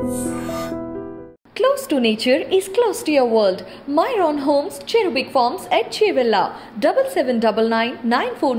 Close to nature is close to your world. Myron Homes, Cherubic Farms at Chevilla, 7799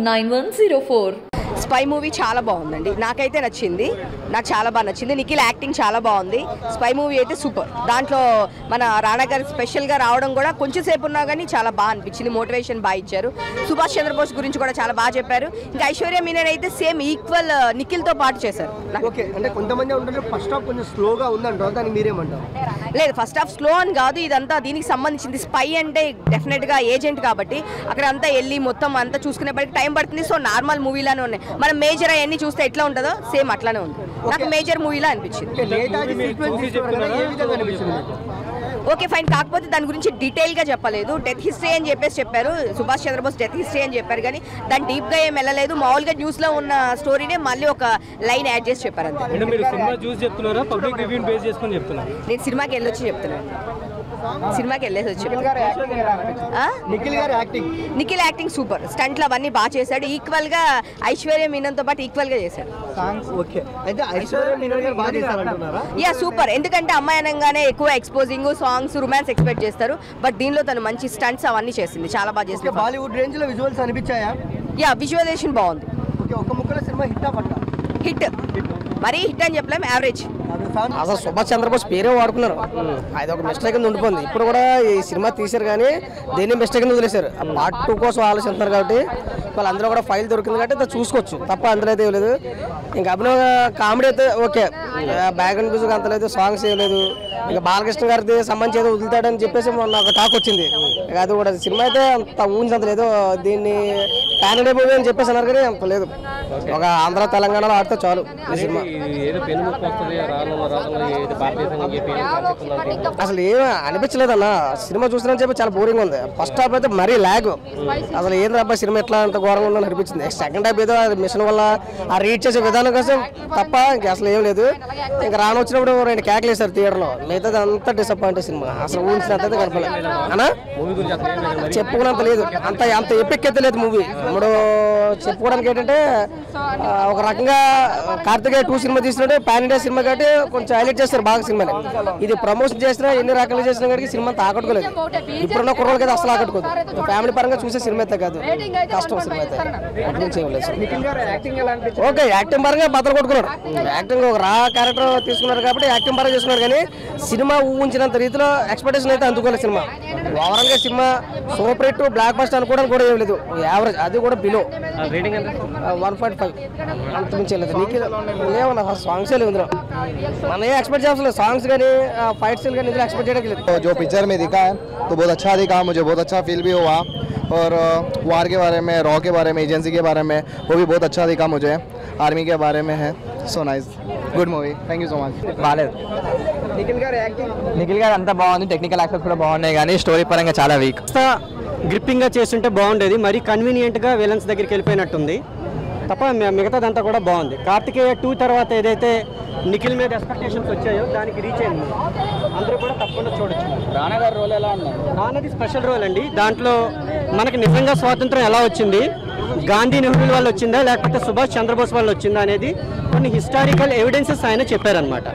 949104. Spy movie చాలా బాగుందండి నాకైతే నచ్చింది నాకు చాలా బాగా నచ్చింది నిఖిల్ యాక్టింగ్ చాలా బాగుంది స్పై మూవీ అయితే సూపర్ దాంట్లో మన రాణా గారు స్పెషల్గా రావడం కూడా కొంచెం సేపు ఉన్నా కానీ చాలా బాగా అనిపించింది మోటివేషన్ బాగా ఇచ్చారు సుభాష్ చంద్రబోస్ గురించి కూడా చాలా బాగా చెప్పారు ఇంకా ఐశ్వర్య మీనన్ అయితే సేమ్ ఈక్వల్ నిఖిల్తో పాటు చేశారు నాకు ఓకే అంటే కొంతమంది ఉంటారు ఫస్ట్ హాఫ్ కొంచెం స్లోగా ఉందంటారు దానికి మీరేమంటారు లేదు ఫస్ట్ హాఫ్ స్లో అని కాదు ఇదంతా దీనికి సంబంధించింది స్పై అంటే డెఫినెట్గా ఏజెంట్ కాబట్టి అక్కడ అంతా వెళ్ళి మొత్తం అంతా చూసుకునేప్పటికి టైం పడుతుంది సో నార్మల్ మూవీలానే ఉన్నాయి మనం మేజర్ అవన్నీ చూస్తే ఎట్లా ఉంటుందో సేమ్ అట్లానే ఉంది నాకు మేజర్ మూవీలా అనిపించింది నేతాజీ సీక్వెన్స్ తీసుకున్నారు కదా, ఏ విధంగా అనిపించింది మీకు? ఓకే ఫైన్ కాకపోతే దాని గురించి డీటెయిల్గా చెప్పలేదు డెత్ హిస్టరీ అని చెప్పేసి చెప్పారు సుభాష్ చంద్రబోస్ డెత్ హిస్టరీ అని చెప్పారు కానీ దాని డీప్గా ఏం వెళ్ళలేదు మామూలుగా న్యూస్లో ఉన్న స్టోరీనే మళ్ళీ ఒక లైన్ యాడ్ చేసి చెప్పారు అంతే అంటే మీరు సినిమా చూసి చెప్తున్నారా పబ్లిక్ రివ్యూని బేస్ చేసుకొని చెప్తున్నారు నేను సినిమాకి వెళ్ళొచ్చి చెప్తున్నాను సినిమాకి వెళ్ళేసి వచ్చి నిఖిల్ గారి యాక్టింగ్ ఎలా అనిపించింది? ఆ? నిఖిల్ గారి యాక్టింగ్ నిఖిల్ యాక్టింగ్ సూపర్ స్టంట్లు అవన్నీ బాగా చేశాడు ఈక్వల్ గా ఐశ్వర్య మీనన్తో పాటు ఈక్వల్ గా చేశాడు ఓకే అయితే ఐశ్వర్య మీనన్ గారు బాగా చేశారంటున్నారా యా సూపర్ ఎందుకంటే అమ్మాయి అనగానే ఎక్కువ ఎక్స్పోజింగ్ సాంగ్స్ రొమాన్స్ ఎక్స్పెక్ట్ చేస్తారు బట్ దీనిలో తను మంచి స్టంట్స్ అవన్నీ చేసింది చాలా బాగా ఓకే చేసింది బాలీవుడ్ రేంజ్ లో విజువల్స్ అనిపించాయా యా విజువలైజేషన్ బాగుంది ఓకే ఒక ముక్కల సినిమా హిట్ పట్ట హిట్ మరీ హిట్ అని చెప్పలేం యావరేజ్ అసలు సుభాష్ చంద్రబోస్ పేరే వాడుకున్నారు అది ఒక మిస్టేక్ కింద ఉండిపోయింది ఇప్పుడు కూడా ఈ సినిమా తీశారు కానీ దేన్ని మిస్టేక్ కింద వదిలేశారు ఆ పార్ట్ టూ కోసం ఆలోచిస్తున్నారు కాబట్టి వాళ్ళందరూ కూడా ఫైల్ దొరికింది కాబట్టి అది చూసుకోవచ్చు తప్ప అందులో అయితే ఏం లేదు ఇంకా అభినవ్ కామెడీ అయితే ఓకే బ్యాక్గ్రౌండ్ మ్యూజిక్ అంత లేదు సాంగ్స్ ఏం లేదు ఇంకా బాలకృష్ణ గారికి సంబంధించి ఏదో వదులుతాడని చెప్పేసి మొన్న ఒక టాక్ వచ్చింది ఇక అది కూడా సినిమా అయితే అంత ఊహించంత లేదు దీన్ని ప్యాన్ ఇండియా మూవీ అని చెప్పేసి అన్నారు కానీ అంత లేదు ఒక ఆంధ్ర తెలంగాణలో ఆడితే చాలు ఈ సినిమా ఇది ఏదో పెనుముప్పు వస్తుంది రానున్న రానున్న ఏదో భారతదేశం అని చెప్పి ఏదో కాన్సెప్ట్ ఉందంటే అసలు ఏం అనిపించలేదు అన్న సినిమా చూసినా చెప్పి చాలా బోరింగ్ ఉంది ఫస్ట్ హాఫ్ అయితే మరీ లాగ్ అసలు ఏంది అబ్బాయి సినిమా ఎట్లా అంత ఘోరంగా ఉందని అనిపించింది సెకండ్ హాఫ్ ఏదో మిషన్ వల్ల ఆ రీడ్ చేసే విధానం కోసం తప్ప ఇంకా అసలు ఏం లేదు ఇంకా రాను వచ్చినప్పుడు రెండు కేకలు వేశారు థియేటర్లో మిగతాది అంతా డిసప్పాయింట్ సినిమా అసలు ఊహించినంత అయితే కనపడలేదు అన్నా మూవీ గురించి అసలు ఏం లేదు మరి చెప్పుకున్నంత లేదు అంత అంత ఎపిక్ అయితే లేదు మూవీ ఇప్పుడు చెప్పుకోవడానికి ఏంటంటే ఆ, ఒక రకంగా కార్తికేయ టూ సినిమా తీసినట్టు పాన్ ఇండియా సినిమా కాబట్టి కొంచెం హైలైట్ చేస్తారు బాగా సినిమాని ఇది ప్రమోషన్ చేసినా ఎన్ని రకాలు చేసినా కానీ సినిమా అంత ఆకట్టుకోలేదు ఇప్పుడున్న కుర్రోళ్ళకి అయితే అసలు ఆకట్టుకోదు ఫ్యామిలీ పరంగా చూసే సినిమా అయితే కాదు కష్టం సినిమా అయితే అటు నుంచి ఏం లేదు నిఖిల్ గారి యాక్టింగ్ ఎలా అనిపించింది ఓకే యాక్టింగ్ పరంగా బద్దలు కొట్టుకున్నాడు యాక్టింగ్ ఒక రా క్యారెక్టర్ తీసుకున్నారు కాబట్టి యాక్టింగ్ పరంగా చేసుకున్నారు కానీ సినిమా ఊహించినంత రీతిలో ఎక్స్పెక్టేషన్ అయితే అందుకోలేదు సినిమా ఓవరాల్ గా సినిమా సూపర్ హిట్ బ్లాక్ బస్టర్ అనుకోవడానికి కూడా ఏం లేదు యావరేజ్ అది కూడా బిలో రేటింగ్ ఎంత వన్ పాయింట్ ఫైవ్ అంత మించి లేదు నీకు లేవన్నా సాంగ్స్ లేవు ఇందులో మనం ఏం ఎక్స్పెక్ట్ చేస్తలేదు సాంగ్స్ కానీ ఫైట్ సీన్ కానీ ఇందులో ఎక్స్పెక్ట్ చేయడానికి లేదు तो जो पिक्चर में दिखा है तो बहुत अच्छा दिखा मुझे बहुत अच्छा फील भी हुआ और वार के बारे में रॉ के बारे में एजेंसी के बारे में वो भी बहुत अच्छा दिखा मुझे आर्मी के बारे में है so nice good movie thank you so much బాగాలేదు నిఖిల్ గారి యాక్టింగ్ నిఖిల్ గారు అంతా బాగుంది టెక్నికల్ ఆస్పెక్ట్స్ కూడా బాగున్నాయి కానీ స్టోరీ పరంగా చాలా వీక్ గ్రిప్పింగ్గా చేస్తుంటే బాగుండేది మరీ కన్వీనియంట్గా విలన్స్ దగ్గరికి వెళ్ళిపోయినట్టుంది తప్ప మి- మిగతాదంతా కూడా బాగుంది కార్తికేయ టూ తర్వాత ఏదైతే నిఖిల్ మీద ఎక్స్పెక్టేషన్స్ వచ్చాయో దానికి రీచ్ అయింది అందరూ కూడా తప్పకుండా చూడొచ్చు రాణా గారి రోల్ ఎలా ఉంది నాన్నది స్పెషల్ రోల్ అండి దాంట్లో మనకి నిజంగా స్వాతంత్రం ఎలా వచ్చింది గాంధీ నెహ్రూ వాళ్ళు వచ్చిందా లేకపోతే సుభాష్ చంద్రబోస్ వాళ్ళు వచ్చిందా అనేది కొన్ని హిస్టారికల్ ఎవిడెన్సెస్ ఆయన చెప్పారనమాట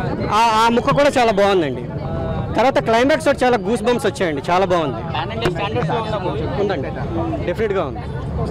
ఆ ఆ ముక్క కూడా చాలా బాగుందండి తర్వాత క్లైమాక్స్ ఒకటి చాలా గూస్ బంప్స్ వచ్చాయండి చాలా బాగుంది ఉందండి డెఫినెట్గా ఉంది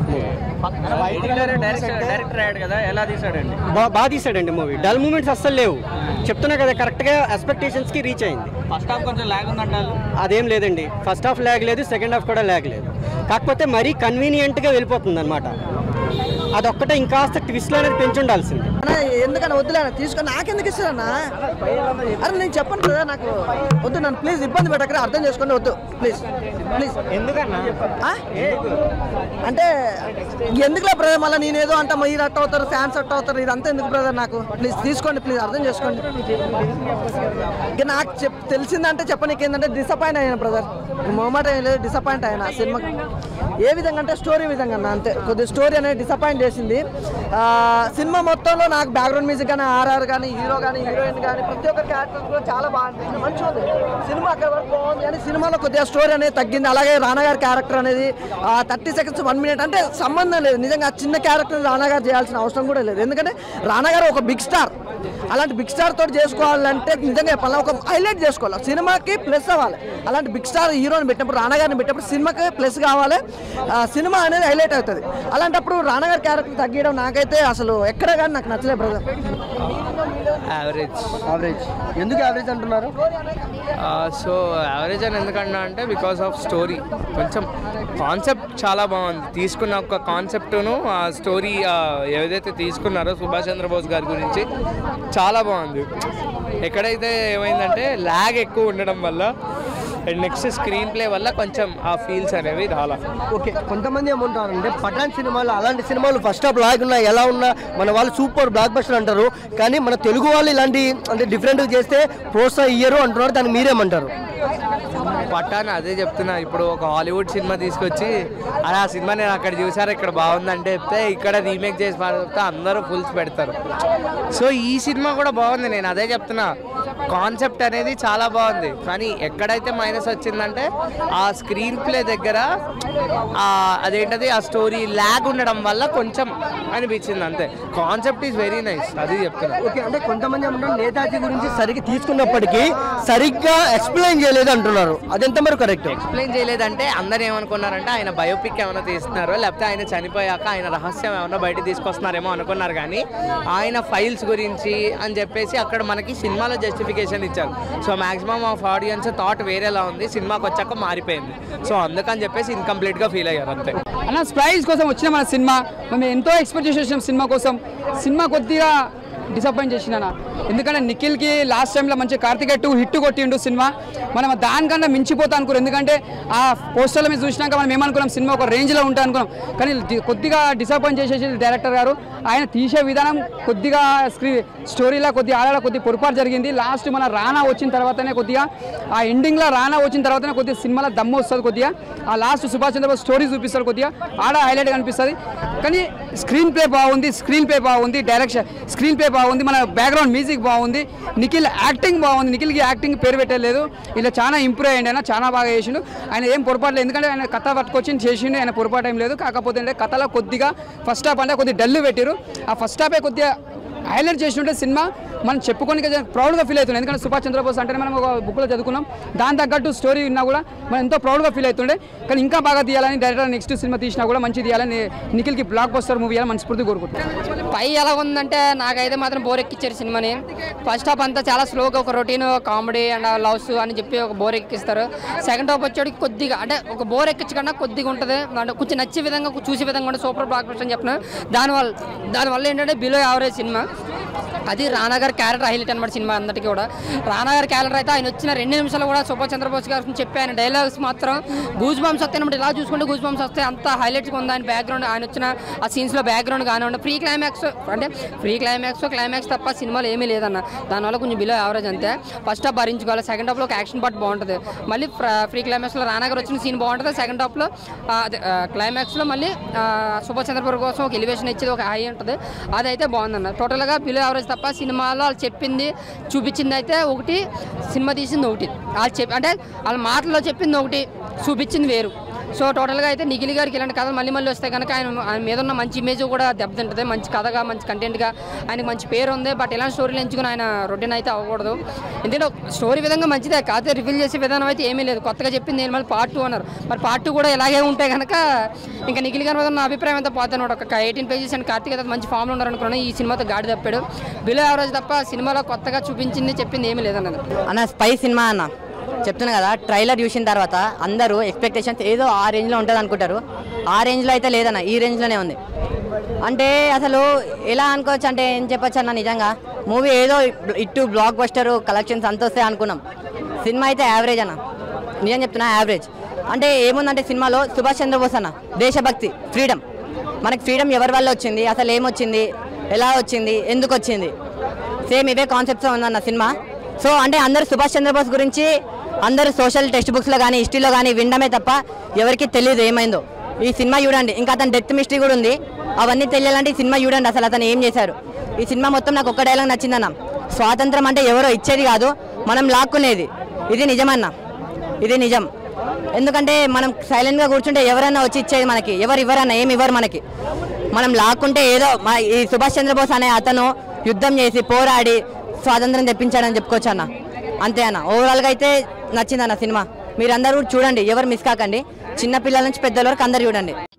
డైరెక్టర్ అయ్యాడు కదా ఎలా తీసాడండి బా బాగా తీసాడండి మూవీ డల్ మూమెంట్స్ అస్సలు లేవు చెప్తున్నా కదా కరెక్ట్గా ఎక్స్పెక్టేషన్స్కి రీచ్ అయింది ఫస్ట్ హాఫ్ కొంచెం లాగ్ ఉందంటారు అదేం లేదండి ఫస్ట్ హాఫ్ ల్యాగ్ లేదు సెకండ్ హాఫ్ కూడా ల్యాగ్ లేదు కాకపోతే మరీ కన్వీనియంట్గా వెళ్ళిపోతుంది అనమాట అదొక్కటే ఇంకాస్త ట్విస్ట్లు అనేది పెంచుండాల్సింది ఎందుకన్నా వద్దులే తీసుకొని నాకెందుకు ఇస్తారన్నా అరే నేను చెప్పను కదా నాకు వద్దు నన్ను ప్లీజ్ ఇబ్బంది పెట్టకరే అర్థం చేసుకోండి వద్దు ప్లీజ్ ప్లీజ్ ఎందుకన్నా అంటే ఎందుకులే బ్రదర్ మళ్ళీ నేనేదో అంటే మీరు అట్ట అవుతారు ఫ్యాన్స్ అట్ట అవుతారు ఇదంతా ఎందుకు బ్రదర్ నాకు ప్లీజ్ తీసుకోండి ప్లీజ్ అర్థం చేసుకోండి ఇక నాకు చెప్ తెలిసిందంటే చెప్పనీకి ఏంటంటే డిసప్పాయింట్ అయ్యాను బ్రదర్ మొహమాట ఏం లేదు డిసప్పాయింట్ అయినా సినిమా ఏ విధంగా అంటే స్టోరీ విధంగా అన్న అంతే కొద్దిగా స్టోరీ అనేది డిసప్పాయింట్ చేసింది ఆ, సినిమా మొత్తంలో నాకు బ్యాక్గ్రౌండ్ మ్యూజిక్ కానీ ఆర్ఆర్ కానీ హీరో కానీ హీరోయిన్ కానీ ప్రతి ఒక్క క్యారెక్టర్ కూడా చాలా బాగా అనిపించింది మంచిగా ఉంది సినిమా అక్కడ వరకు బాగుంది కానీ సినిమాలో కొద్దిగా స్టోరీ అనేది తగ్గింది అలాగే రానా గారి క్యారెక్టర్ అనేది థర్టీ సెకండ్స్ వన్ మినిట్ అంటే సంబంధం లేదు నిజంగా ఆ చిన్న క్యారెక్టర్ రానా గారు చేయాల్సిన అవసరం కూడా లేదు ఎందుకంటే రానా గారు ఒక బిగ్ స్టార్ అలాంటి బిగ్ స్టార్ తోటి చేసుకోవాలంటే నిజంగా చెప్పాలి ఒక హైలైట్ చేసుకోవాలి సినిమాకి ప్లస్ అవ్వాలి అలాంటి బిగ్ స్టార్ హీరోని పెట్టినప్పుడు రానా గారిని పెట్టినప్పుడు సినిమాకి ప్లస్ కావాలి ఆ, సినిమా అనేది హైలైట్ అవుతుంది అలాంటప్పుడు రానా గారి క్యారెక్టర్ తగ్గడం నాకైతే అసలు ఎక్కడ కానీ నాకు నచ్చలేదు బ్రదర్ యావరేజ్ యావరేజ్ ఎందుకు యావరేజ్ అంటున్నారు సో యావరేజ్ అని ఎందుకన్నా అంటే బికాస్ ఆఫ్ స్టోరీ కొంచెం కాన్సెప్ట్ చాలా బాగుంది తీసుకున్న ఒక కాన్సెప్ట్ను ఆ స్టోరీ ఏదైతే తీసుకున్నారో సుభాష్ చంద్రబోస్ గారి గురించి చాలా బాగుంది ఎక్కడైతే ఏమైందంటే ల్యాగ్ ఎక్కువ ఉండడం వల్ల అండ్ నెక్స్ట్ స్క్రీన్ ప్లే వల్ల కొంచెం ఆ ఫీల్స్ అనేవి రాలా ఓకే కొంతమంది ఏమంటారంటే పఠాన్ సినిమాలు అలాంటి సినిమాలు ఫస్ట్ హాఫ్ లాగ్ ఉన్నా ఎలా ఉన్నా మన వాళ్ళు సూపర్ బ్లాక్ బస్టర్ అంటారు కానీ మన తెలుగు వాళ్ళు ఇలాంటి అంటే డిఫరెంట్ చేస్తే ప్రోత్సాహం ఇయ్యరు అంటున్నారు దాన్ని మీరేమంటారు పట్టాను అదే చెప్తున్నా ఇప్పుడు ఒక హాలీవుడ్ సినిమా తీసుకొచ్చి అరే ఆ సినిమా నేను అక్కడ చూసారు ఇక్కడ బాగుందంటే చెప్తే ఇక్కడ రీమేక్ చేసి పాడితే అందరూ ఫుల్స్ పెడతారు సో ఈ సినిమా కూడా బాగుంది నేను అదే చెప్తున్నా కాన్సెప్ట్ అనేది చాలా బాగుంది కానీ ఎక్కడైతే మైనస్ వచ్చిందంటే ఆ స్క్రీన్ ప్లే దగ్గర ఆ అదేంటది ఆ స్టోరీ ల్యాగ్ ఉండడం వల్ల కొంచెం అనిపించింది అంతే కాన్సెప్ట్ ఈజ్ వెరీ నైస్ అది చెప్తున్నా ఓకే అంటే కొంతమంది ఏమంటారు నేతాజీ గురించి సరిగ్గా తీసుకున్నప్పటికీ సరిగ్గా ఎక్స్ప్లెయిన్ చేయలేదు అంటున్నారు అది ఎంతవరకు కరెక్ట్ ఎక్స్ప్లెయిన్ చేయలేదంటే అందరు ఏమనుకున్నారంటే ఆయన బయోపిక్ ఏమైనా తీస్తున్నారో లేకపోతే ఆయన చనిపోయాక ఆయన రహస్యం ఏమైనా బయట తీసుకొస్తున్నారేమో అనుకున్నారు కానీ ఆయన ఫైల్స్ గురించి అని చెప్పేసి అక్కడ మనకి సినిమాలో జస్టిఫికేషన్ ఇచ్చారు so maximum of audience thought వేరేలా ఉంది సినిమాకి వచ్చాక మారిపోయింది సో అందుకని చెప్పేసి ఇన్కంప్లీట్గా ఫీల్ అయ్యారు అంతే అన్న స్ప్రైజ్ కోసం వచ్చిన మన సినిమా మేము ఎంతో ఎక్స్పెక్ట్ చేసేసాం సినిమా కోసం సినిమా కొద్దిగా డిసప్పాయింట్ చేసిన ఎందుకంటే నిఖిల్కి లాస్ట్ టైంలో మంచి కార్తికేయ టూ హిట్ కొట్టిండు సినిమా మనం దానికన్నా మించిపోతా అనుకున్నాం ఎందుకంటే ఆ పోస్టర్ల మీద చూసినాక మనం ఏమనుకున్నాం సినిమా ఒక రేంజ్లో ఉంటా అనుకున్నాం కానీ ది- కొద్దిగా డిసప్పాయింట్ చేసేసి డైరెక్టర్ గారు ఆయన తీసే విధానం కొద్దిగా స్క్రీ స్టోరీలో కొద్దిగా ఆడలో కొద్ది పొరపాటు జరిగింది లాస్ట్ మన రానా వచ్చిన తర్వాతనే కొద్దిగా ఆ ఎండింగ్లో రానా వచ్చిన తర్వాతనే కొద్దిగా సినిమాలో దమ్ము వస్తుంది కొద్దిగా ఆ లాస్ట్ సుభాష్ చంద్రబోస్ స్టోరీ చూపిస్తారు కొద్దిగా ఆడ హైలైట్ కనిపిస్తుంది కానీ స్క్రీన్ ప్లే బాగుంది స్క్రీన్ ప్లే బాగుంది డైరెక్షన్ స్క్రీన్ ప్లే బాగుంది మన బ్యాక్గ్రౌండ్ మ్యూజిక్ బాగుంది నిఖిల్ యాక్టింగ్ బాగుంది నిఖిల్కి యాక్టింగ్ పేరు పెట్టలేదు ఇలా చాలా ఇంప్రూవ్ అయ్యింది ఆయన చాలా బాగా చేసిండు ఆయన ఏం పొరపాటు లేదు ఎందుకంటే ఆయన కథ పట్టుకొచ్చి చేసిండు ఆయన పొరపాటు ఏం లేదు కాకపోతే ఏంటంటే కథలో కొద్దిగా ఫస్ట్ హాఫ్ అంటే కొద్దిగా డల్ పెట్టారు ఆ ఫస్ట్ హాఫే కొద్దిగా హైలైట్ చేస్తుంటే సినిమా మనం చెప్పుకొని ప్రౌడ్గా ఫీల్ అవుతుంది ఎందుకంటే సుభాష్ చంద్రబోస్ అంటే మనం ఒక బుక్లో చదువుకున్నాం దాని తగ్గట్టు స్టోరీ ఉన్నా కూడా మనం ఎంతో ప్రౌడ్గా ఫీల్ అవుతుండే కానీ ఇంకా బాగా తీయాలని డైరెక్టర్ నెక్స్ట్ సినిమా తీసినా కూడా మంచి తీయాలని నిఖిల్కి బ్లాక్ బస్టర్ మూవీ చేయాలని మనస్ఫూర్తి కోరుకుంటున్నాను పై ఎలా ఉందంటే నాకైతే మాత్రం బోర్ ఎక్కించారు సినిమాని ఫస్ట్ హాఫ్ అంతా చాలా స్లోగా ఒక రొటీన్ కామెడీ అండ్ లవ్స్ అని చెప్పి ఒక బోర్ ఎక్కిస్తారు సెకండ్ హాఫ్ వచ్చేటికి కొద్దిగా అంటే ఒక బోర్ ఎక్కించకుండా కొద్దిగా ఉంటుంది అంటే కొంచెం నచ్చే విధంగా చూసే విధంగా ఉంటుంది సూపర్ బ్లాక్ బస్టర్ అని చెప్పిన దానివల్ల దానివల్ల ఏంటంటే బిలో యావరేజ్ సినిమా అది రానా గారి క్యారెక్టర్ హైలైట్ అనమాట సినిమా అందరికీ కూడా రానా గారి క్యారెక్టర్ అయితే ఆయన వచ్చిన రెండు నిమిషాలు కూడా సుభాష్ చంద్రబోస్ గారు చెప్పి ఆయన డైలాగ్స్ మాత్రం గూజ్ బాంబ్స్ వస్తాయి అనమాట ఇలా చూసుకుంటే గూజ్ బాంబ్స్ వస్తాయి అంత హైలైట్గా ఉంది ఆయన బ్యాక్గ్రౌండ్ ఆయన వచ్చిన ఆ సీన్స్లో బ్యాక్గ్రౌండ్ కానివ్వండి ఫ్రీ క్లైమాక్స్ అంటే ఫ్రీ క్లైమాక్స్ క్లైమాక్స్ తప్ప సినిమాలో ఏమీ లేదన్న దానివల్ల కొంచెం బిలో యావరేజ్ అంతే ఫస్ట్ హాఫ్ భరించుకోవాలి సెకండ్ హాఫ్లో ఒక యాక్షన్ పార్ట్ బాగుంటుంది మళ్ళీ ఫ్రీ క్లైమాక్స్లో రానా గారు వచ్చిన సీన్ బాగుంటుంది సెకండ్ హాఫ్లో క్లైమాక్స్లో మళ్ళీ ఆ, సుభాష్ చంద్రబోస్ కోసం ఒక ఎలివేషన్ ఇచ్చేది ఒక హై ఉంటుంది అదైతే బాగుందన్న టోటల్గా బిలో యావరేజ్ తప్ప సినిమాలో వాళ్ళు చెప్పింది చూపించింది అయితే ఒకటి సినిమా తీసింది ఒకటి వాళ్ళు చెప్పి అంటే వాళ్ళ మాటల్లో చెప్పింది ఒకటి చూపించింది వేరు సో టోటల్గా అయితే నిఖిల్ గారికి ఇలాంటి కథలు మళ్ళీ మళ్ళీ వస్తాయి కనుక ఆయన ఆయన మీద ఉన్న మంచి ఇమేజ్ కూడా దెబ్బతింటుంది మంచి కథగా మంచి కంటెంట్గా ఆయనకి మంచి పేరు ఉంది బట్ ఇలాంటి స్టోరీలు ఎంచుకుని ఆయన రొటీన్ అయితే అవ్వకూడదు ఎందుకంటే స్టోరీ విధంగా మంచిదే కాకపోతే రివీల్ చేసే విధానం అయితే ఏమీ లేదు కొత్తగా చెప్పింది నేను మళ్ళీ పార్ట్ టూ అన్నారు మరి పార్ట్ టూ కూడా ఇలాగే ఉంటే కనుక ఇంకా నిఖిల్ గారి మీద నా అభిప్రాయం అంతా పోతాను ఒక ఎయిటీన్ పేజెస్ అండ్ కార్తీక్ అయితే మంచి ఫామ్లో ఉన్నారనుకున్నాను ఈ సినిమాతో గాడి తప్పాడు బిలో యావరేజ్ తప్ప సినిమాలో కొత్తగా చూపించింది చెప్పింది ఏమీ లేదన్నది అన్న స్పై సినిమా అన్న చెప్తున్నా కదా ట్రైలర్ చూసిన తర్వాత అందరూ ఎక్స్పెక్టేషన్స్ ఏదో ఆ రేంజ్లో ఉంటుంది అనుకుంటారు ఆ రేంజ్లో అయితే లేదన్న ఈ రేంజ్లోనే ఉంది అంటే అసలు ఎలా అనుకోవచ్చు అంటే ఏం చెప్పొచ్చు అన్న నిజంగా మూవీ ఏదో ఇటు బ్లాక్ బస్టర్ కలెక్షన్స్ అంత వస్తాయి అనుకున్నాం సినిమా అయితే యావరేజ్ అన్న నిజం చెప్తున్నా యావరేజ్ అంటే ఏముందంటే సినిమాలో సుభాష్ చంద్రబోస్ అన్న దేశభక్తి ఫ్రీడమ్ మనకి ఫ్రీడమ్ ఎవరి వల్ల వచ్చింది అసలు ఏమొచ్చింది ఎలా వచ్చింది ఎందుకు వచ్చింది సేమ్ ఇవే కాన్సెప్ట్స్ ఉందన్న సినిమా సో అంటే అందరూ సుభాష్ చంద్రబోస్ గురించి అందరూ సోషల్ టెక్స్ట్ బుక్స్లో కానీ హిస్టరీలో కానీ వినడమే తప్ప ఎవరికి తెలియదు ఏమైందో ఈ సినిమా చూడండి ఇంకా అతని డెత్ మిస్టరీ కూడా ఉంది అవన్నీ తెలియాలంటే ఈ సినిమా చూడండి అసలు అతను ఏం చేశారు ఈ సినిమా మొత్తం నాకు ఒక్క డైలాగ్ నచ్చిందన్న స్వాతంత్రం అంటే ఎవరో ఇచ్చేది కాదు మనం లాక్కునేది ఇది నిజమన్న ఇది నిజం ఎందుకంటే మనం సైలెంట్గా కూర్చుంటే ఎవరైనా వచ్చి ఇచ్చేది మనకి ఎవరు ఇవ్వరన్న ఏమి ఇవ్వరు మనకి మనం లాక్కుంటే ఏదో మా ఈ సుభాష్ చంద్రబోస్ అనే అతను యుద్ధం చేసి పోరాడి స్వాతంత్రం తెప్పించాడని చెప్పుకోవచ్చు అన్న అంతే అన్న ఓవరాల్గా అయితే నచ్చిందన్న సినిమా మీరందరూ కూడా చూడండి ఎవరు మిస్ కాకండి చిన్న పిల్లల నుంచి పెద్దల వరకు అందరు చూడండి